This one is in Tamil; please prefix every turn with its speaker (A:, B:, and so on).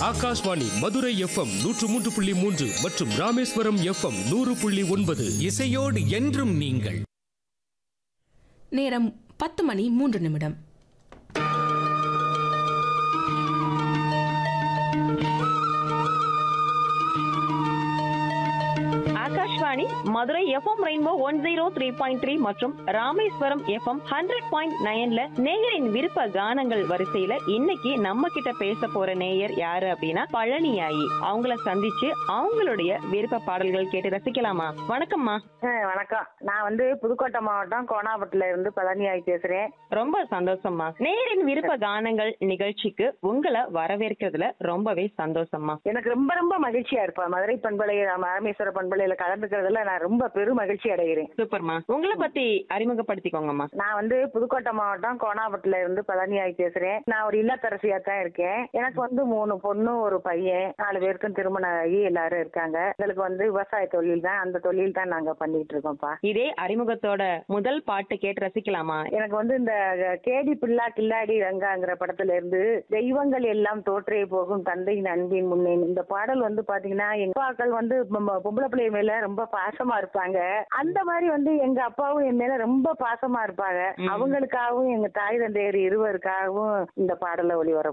A: ஆகாஷ்வாணி மதுரை எஃப்எம் நூற்று மூன்று புள்ளி மூன்று மற்றும் ராமேஸ்வரம் எஃப்எம் நூறு புள்ளி ஒன்பது
B: இசையோடு என்றும் நீங்கள்
C: நேரம் பத்து மணி மூன்று நிமிடம்
D: Akashvani Madurai FM rainbow one zero three point three மற்றும் ராமேஸ்வரம் எஃப்எம் ஹண்ட்ரட் பாயிண்ட் நைன்ல நேயரின் விருப்ப கானங்கள் வரிசையில இன்னைக்கு நம்ம கிட்ட பேச போற நேயர் யாரு அப்படின்னா பழனியாயி அவங்கள சந்திச்சு அவங்களுடைய விருப்ப பாடல்கள் கேட்டு ரசிக்கலாமா வணக்கம்மா
E: ஆ, வணக்கம் நான் வந்து புதுக்கோட்டை மாவட்டம் கோணாபட்டில இருந்து பழனியாய் பேசுறேன்
D: ரொம்ப சந்தோஷம்மா நேயரின் விருப்ப கானங்கள் நிகழ்ச்சிக்கு உங்களை வரவேற்கிறதுல ரொம்பவே சந்தோஷம்மா
E: எனக்கு ரொம்ப ரொம்ப மகிழ்ச்சியா இருப்பேன் மதுரை பண்பலை ராமேஸ்வர பண்பலையில கலந்துக்கிறதுல நான் ரொம்ப பெரும் மகிழ்ச்சி அடைகிறேன்
D: சூப்பர்மா உங்களை பத்தி அறிமுகப்படுத்திக்கோங்கம்மா
E: நான் வந்து புதுக்கோட்டை மாவட்டம் கோணாபட்டில இருந்து பழனியாய் பேசுறேன் நான் ஒரு இல்லத்தரசியா தான் இருக்கேன் எனக்கு வந்து மூணு பொண்ணு ஒரு பையன் நாலு பேருக்கும் திருமணம் ஆகி எல்லாரும் இருக்காங்க எங்களுக்கு வந்து விவசாய தொழில் தான் அந்த தொழில் தான் நாங்க பண்ணிட்டு இருக்கோம்ப்பா
D: இதே அறிமுகத்தோட முதல் பாட்டு கேட்டு ரசிக்கலாமா
E: எனக்கு வந்து இந்த கேடி பிள்ளா கில்லாடி ரங்காங்கிற படத்துல இருந்து தெய்வங்கள் எல்லாம் தோற்றே போகும் தந்தையின் அன்பின் முன்னே இந்த பாடல் வந்து பாத்தீங்கன்னா எங்க அப்பாக்கள் வந்து பொம்ப- பொம்பளை பிள்ளை மேல ரொம்ப பாசமா இருப்பாங்க அந்த மாதிரி வந்து எங்க அப்பாவும் என் மேல ரொம்ப பாசமா இருப்பாங்க
D: ம்.
E: அவங்களுக்காகவும் எங்க தாய் தந்தையர் இருவருக்காகவும் இந்த பாடலை ஒளிவர